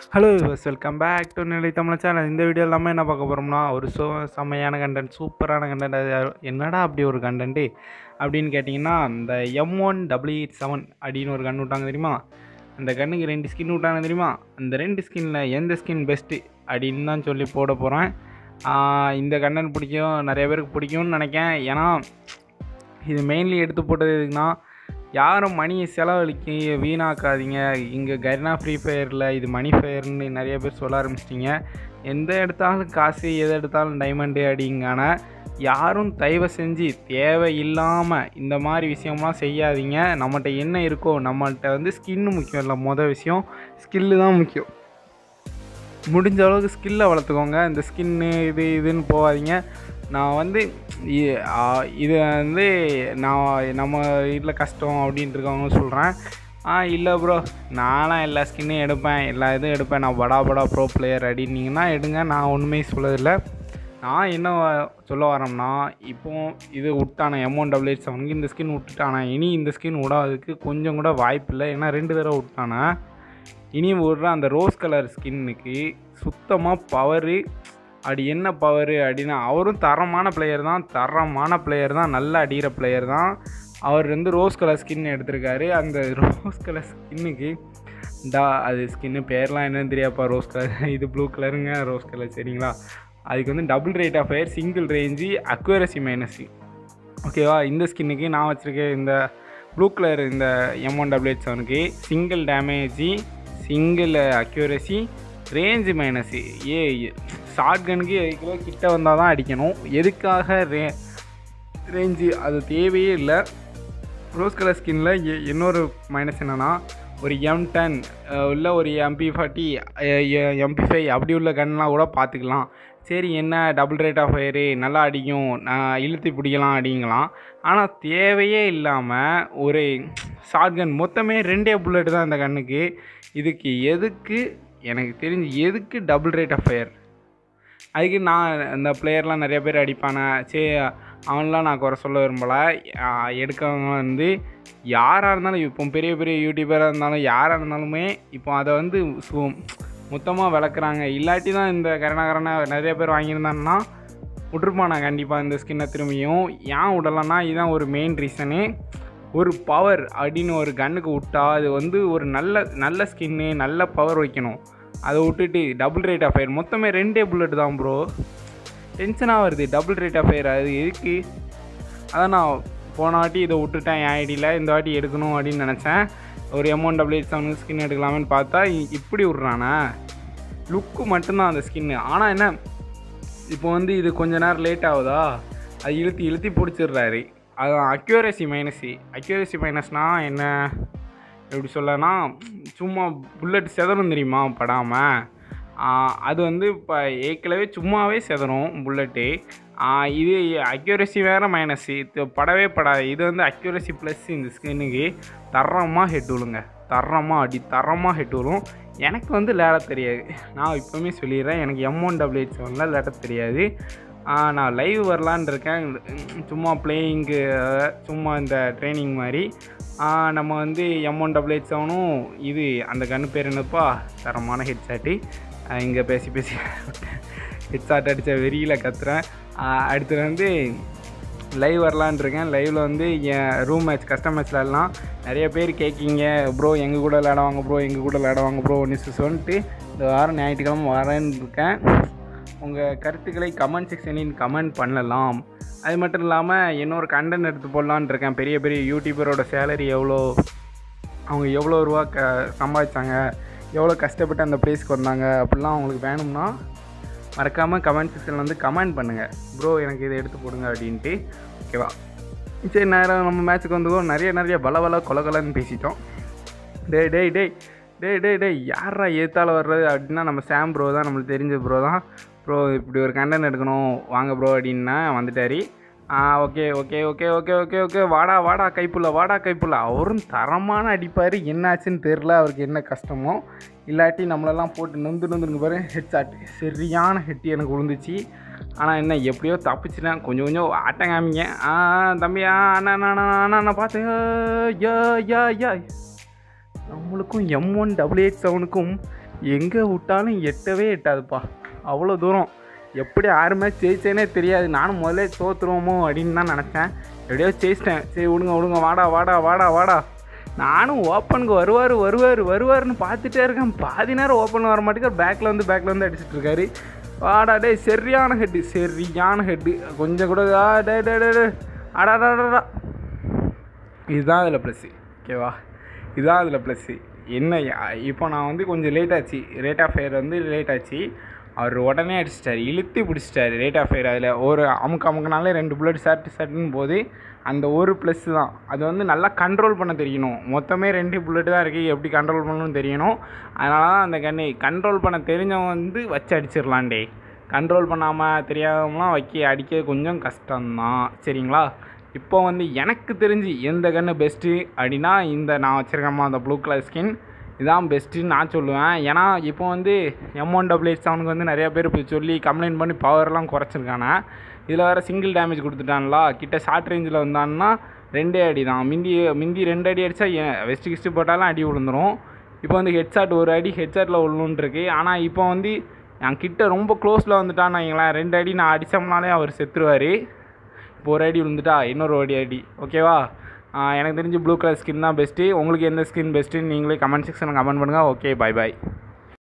hello welcome back to நிலை Tamil channel இந்த video எல்லாமே என்ன பார்க்க போகிறோம்னா ஒரு சோ செம்மையான கண்டென்ட் சூப்பரான கண்டென்ட் அது என்னடா அப்படி ஒரு கண்டென்ட்டு அப்படின்னு கேட்டிங்கன்னா இந்த M one double eight seven அப்படின்னு ஒரு கன் விட்டாங்க தெரியுமா அந்த கன்னுக்கு ரெண்டு ஸ்கின் விட்டாங்க தெரியுமா அந்த ரெண்டு ஸ்கின்னில் எந்த ஸ்கின் பெஸ்ட்டு அப்படின்னு தான் சொல்லி போட போகிறேன் இந்த கண்டென்ட் பிடிக்கும் நிறைய பேருக்கு பிடிக்கும்னு நினைக்கேன் ஏன்னா இது மெயின்லி எடுத்து போட்டது எதுக்குன்னா யாரும் மணியை செலவழிக்க வீணாக்காதீங்க இங்கே கர்னா ஃப்ரீ ஃபயரில் இது மணி ஃபயர்னு நிறைய பேர் சொல்ல ஆரம்பிச்சிட்டிங்க எந்த எடுத்தாலும் காசு எது எடுத்தாலும் டைமண்டு அப்படிங்கான யாரும் தயவு செஞ்சு தேவையில்லாமல் இந்த மாதிரி விஷயம்லாம் செய்யாதீங்க நம்மகிட்ட என்ன இருக்கோ நம்மள்கிட்ட வந்து ஸ்கின்னு முக்கியம் இல்லை மொதல் விஷயம் ஸ்கில்லு தான் முக்கியம் முடிஞ்ச அளவுக்கு ஸ்கில்லை வளர்த்துக்கோங்க இந்த ஸ்கின்னு இது இதுன்னு போகாதீங்க நான் வந்து இ- ஆ, இது வந்து நான் நம்ம வீட்டில் கஷ்டம் அப்படின்ட்டு இருக்கவங்க சொல்கிறேன் ஆ இல்லை ப்ரோ நானும் எல்லா ஸ்கின்னையும் எடுப்பேன் எல்லா இதுவும் எடுப்பேன் நான் படா படா ப்ரோ பிளேயர் அப்படின்னீங்கன்னா எடுங்க நான் ஒன்றுமே சொல்லதில்லை நான் என்ன வ- சொல்ல வரேன்னா இப்போ இது விட்டானே எம்ஒன் டபுள் எயிட் செவனுக்கு இந்த ஸ்கின் விட்டுட்டானே இனி இந்த ஸ்கின் விடாததுக்கு கொஞ்சம் கூட வாய்ப்பு இல்லை ஏன்னா ரெண்டு தடவை விட்டானே இனி விடுற அந்த ரோஸ் கலர் ஸ்கின்னுக்கு சுத்தமாக பவரு அப்படி என்ன பவரு அப்படின்னா அவரும் தரமான பிளேயர் தான் தரமான பிளேயர் தான் நல்லா அடிக்கிற பிளேயர் தான் அவர் வந்து ரோஸ் கலர் ஸ்கின் எடுத்திருக்காரு அந்த ரோஸ் கலர் ஸ்கின்னுக்கு டா அது ஸ்கின்னு பேர்லாம் என்னன்னு தெரியாப்பா ரோஸ் கலர் இது ப்ளூ கலருங்க ரோஸ் கலர் சரிங்களா அதுக்கு வந்து double rate of fire single range accuracy minus ஓகேவா இந்த ஸ்கின்னுக்கு நான் வச்சுருக்கேன் இந்த ப்ளூ கலர் இந்த எம் ஒன் டபுள் எயிட் செவனுக்கு single damage single accuracy range minus a short கனுக்கு எதுக்குள்ள கிட்ட வந்தால் தான் அடிக்கணும் எதுக்காக ரே ரேஞ்சு அது தேவையே இல்லை ரோஸ் கலர் ஸ்கின்ல இன்னொரு மைனஸ் என்னென்னா ஒரு எம் டென் இல்லை ஒரு எம்பி ஃபார்ட்டி எம்பி ஃபைவ் அப்படி உள்ள கன்லாம் கூட பார்த்துக்கலாம் சரி என்ன டபுள் ரேட் ஆஃப் ஃபயரு நல்லா அடிக்கும் நான் இழுத்து பிடிக்கலாம் அப்படிங்கலாம் ஆனால் தேவையே இல்லாமல் ஒரு ஷார்ட் கன் மொத்தமே ரெண்டே புல்லட் தான் இந்த கண்ணுக்கு இதுக்கு எதுக்கு எனக்கு தெரிஞ்சு எதுக்கு டபுள் ரேட் ஆஃப் ஃபயர் அதுக்கு நான் இந்த பிளேயர்லாம் நிறைய பேர் அடிப்பானே சரி அவன்லாம் நான் குறை சொல்ல விரும்பலை எடுக்கவங்க வந்து யாராக இருந்தாலும் இப்போ பெரிய பெரிய யூடியூபராக இருந்தாலும் யாராக இருந்தாலுமே இப்போ அதை வந்து சு மொத்தமாக விளக்குறாங்க இல்லாட்டி தான் இந்த கரணகரண நிறைய பேர் வாங்கியிருந்தாங்கன்னா விட்ருப்பானா கண்டிப்பாக இந்த ஸ்கின்னை திரும்பியும் ஏன் விடலைன்னா இதுதான் ஒரு மெயின் ரீசனு ஒரு பவர் அப்படின்னு ஒரு கன்னுக்கு விட்டா அது வந்து ஒரு நல்ல நல்ல ஸ்கின்னு நல்ல பவர் வைக்கணும் அதை விட்டுட்டு டபுள் ரேட் ஆஃப் ஃபயர் மொத்தமே ரெண்டே புல்லட் தான் ப்ரோ டென்ஷனாக வருது டபுள் ரேட் ஆஃப் ஃபயர் அது எதுக்கு அதான் நான் போன வாட்டி இதை விட்டுட்டேன் என் ஐடியில் இந்த வாட்டி எடுக்கணும் அப்படின்னு நினச்சேன் ஒரு M one double eight seven skin எடுக்கலாமேன்னு பார்த்தா இ- இப்படி விட்றானே லுக்கு மட்டும்தான் அந்த ஸ்கின்னு ஆனால் என்ன இப்போ வந்து இது கொஞ்ச நேரம் லேட் ஆகுதா அது இழுத்தி இழுத்தி பிடிச்சிடுறாரு அது அக்யூரசி மைனஸு அக்யூரசி மைனஸ்னால் என்ன எப்படி சொல்லனா சும்மா புல்லட் செதறும் தெரியுமா படாமல் அது வந்து இப்போ ஏற்கனவே சும்மாவே செதறும் புல்லட்டு இது அக்யூரசி வேறு மைனஸு இது படவே படாது இது வந்து அக்யூரசி ப்ளஸ் இந்த ஸ்கின்னுக்கு தரமாக ஹெட் விழுங்க தரமாக அடி தரமாக ஹெட் விழும் எனக்கு வந்து விளையாட தெரியாது நான் இப்போவுமே சொல்லிடுறேன் எனக்கு எம் ஒன் டபுள் எயிட் செவனில் விளையாட தெரியாது ஆ, நான் லைவ் வரலான்னு இருக்கேன் சும்மா பிளேயிங்கு சும்மா இந்த ட்ரைனிங் மாதிரி ஆ, நம்ம வந்து எம் ஒன் டபுள் எயிட் செவனும் இது அந்த கன்று பேர் என்னப்பா தரமான ஹெட் ஷாட்டு இங்கே பேசி பேசி ஹெட் ஷாட் அடித்த வெறியில் கத்துறேன் ஆ, அடுத்து வந்து லைவ் வரலான்னு இருக்கேன் லைவில் வந்து என் ரூம் மேட்ச் கஸ்டம் மேட்ச்ல எல்லாம் நிறைய பேர் கேட்கிங்க ப்ரோ எங்கள் கூட விளையாடுவாங்க ப்ரோ எங்கள் கூட விளையாடுவாங்க ப்ரோ ஒன்று சொல்லிட்டு இந்த வாரம் ஞாயிற்றுக்கிழமை வரேன்னு இருக்கேன் உங்கள் கருத்துக்களை கமெண்ட் செக்ஷனில் கமெண்ட் பண்ணலாம் அது மட்டும் இல்லாமல் இன்னொரு கண்டென்ட் எடுத்து போடலான்னு இருக்கேன் பெரிய பெரிய யூடியூபரோட சேலரி எவ்வளோ அவங்க எவ்வளோ ரூபா க சம்பாதிச்சாங்க எவ்வளோ கஷ்டப்பட்டு அந்த ப்ளேஸ்க்கு வந்தாங்க அப்படிலாம் அவங்களுக்கு வேணும்னா மறக்காமல் கமெண்ட் செக்ஷனில் வந்து கமெண்ட் பண்ணுங்கள் ப்ரோ எனக்கு இதை எடுத்து போடுங்க அப்படின்ட்டு ஓகேவா சரி நேரம் நம்ம மேட்ச்சுக்கு வந்துக்கோ நிறைய நிறைய பல பல கொல கொலன்னு பேசிட்டோம் டேய் டேய் டேய் டேய் டேய் டேய் யாரா ஏத்தால வர்றது அப்படின்னா நம்ம சாம் ப்ரோ தான் நம்மளுக்கு தெரிஞ்ச ப்ரோ தான் ப்ரோ இப்படி ஒரு கண்டென்ட் எடுக்கணும் வாங்க ப்ரோ அப்படின்னா வந்துட்டாரு ஆ okay okay okay okay okay okay வாடா வாடா கைப்புள்ள வாடா கைப்புள்ள அவரும் தரமான அடிப்பார் என்னாச்சுன்னு தெரில அவருக்கு என்ன கஷ்டமோ இல்லாட்டி நம்மளெல்லாம் போட்டு நொந்து நொந்துங்க பாரு ஹெட் ஷாட் சரியான ஹெட் எனக்கு விழுந்துச்சு ஆனால் என்ன எப்படியோ தப்பிச்சிட்டேன் கொஞ்சம் கொஞ்சம் ஆட்டம் காமிங்க ஆ தம்பியா அண்ணா அண்ணா அண்ணா அண்ணா நான் பார்த்தேன் யா யா யா நம்மளுக்கும் எம் ஒன் டபுள் எயிட் செவனுக்கும் எங்கே விட்டாலும் எட்டவே எட்டாதுப்பா அவ்வளோ தூரம் எப்படி ஆறு மேட்ச் ஜெயிச்சேனே தெரியாது நானும் முதல்ல தோத்துருவோமோ அப்படின்னு தான் நினச்சேன் எப்படியோ ஜெயிச்சிட்டேன் சரி விடுங்க விடுங்க வாடா வாடா வாடா வாடா நானும் ஓப்பனுக்கு வருவார் வருவார் வருவார்னு பார்த்துட்டே இருக்கேன் பாதி நேரம் ஓப்பன் வர மாட்டேங்க பேக்கில் வந்து பேக்கில் வந்து அடிச்சிட்டு இருக்காரு வாடா டேய் சரியான ஹெட்டு சரியான ஹெட்டு கொஞ்சம் கூட ஆ, டே டே டே டே அடாடாடா இதுதான் அதில் ப்ளஸ்ஸு ஓகேவா இதுதான் அதில் ப்ளஸ்ஸு என்ன யா- இப்போ நான் வந்து கொஞ்சம் லேட் ஆச்சு ரேட் ஆஃப் ஃபயர் வந்து லேட் ஆச்சு அவர் உடனே அடிச்சிட்டாரு இழுத்து பிடிச்சிட்டாரு ரேட் ஆஃப் ஃபயர் அதில் ஒரு அமுக்கு அமுக்குனாலே ரெண்டு புல்லட் சட்டு சட்டுன்னு போது அந்த ஒரு ப்ளஸ் தான் அது வந்து நல்லா கண்ட்ரோல் பண்ண தெரியணும் மொத்தமே ரெண்டு புல்லட் தான் இருக்குது எப்படி கண்ட்ரோல் பண்ணணும்னு தெரியணும் அதனால தான் அந்த கண்ணு கண்ட்ரோல் பண்ண தெரிஞ்சவன் வந்து வச்சு அடிச்சிடலாண்டே கண்ட்ரோல் பண்ணாமல் தெரியாதவங்களாம் வைக்க அடிக்க கொஞ்சம் கஷ்டம்தான் சரிங்களா இப்போ வந்து எனக்கு தெரிஞ்சு எந்த கன்று பெஸ்ட்டு அப்படின்னா இந்த நான் வச்சுருக்கேம்மா அந்த ப்ளூ கலர் ஸ்கின் இதான் பெஸ்ட்டுன்னு நான் சொல்லுவேன் ஏன்னா இப்போ வந்து எம் ஒன் டபுள் எயிட் செவனுக்கு வந்து நிறைய பேர் இப்போ சொல்லி கம்ப்ளைண்ட் பண்ணி பவர்லாம் குறைச்சிருக்கானே இதில் வேறு சிங்கிள் டேமேஜ் கொடுத்துட்டான்ல கிட்ட ஷார்ட் ரேஞ்சில் வந்தான்னா ரெண்டே அடி தான் மிந்தி மிந்தி ரெண்டு அடி அடித்தா வெஸ்ட்டு கிஸ்ட்டு போட்டாலும் அடி விழுந்துரும் இப்போ வந்து ஹெட்ஷாட் ஒரு அடி ஹெட்ஷாட்டில் விழுந்துருக்கு ஆனால் இப்போ வந்து என் கிட்ட ரொம்ப க்ளோஸில் வந்துட்டான்னு வைங்களேன் ரெண்டு அடி நான் அடித்தோம்னாலே அவர் செத்துருவார் இப்போ ஒரு அடி விழுந்துட்டா இன்னொரு அடி அடி ஓகேவா ஆஹ் எனக்கு தெரிஞ்சு ப்ளூ கலர் ஸ்கின் தான் பெஸ்ட்டு உங்களுக்கு எந்த ஸ்கின் பெஸ்ட்டுன்னு நீங்களே கமெண்ட் செக்ஷனில் கமெண்ட் பண்ணுங்கள் ஓகே பை பாய்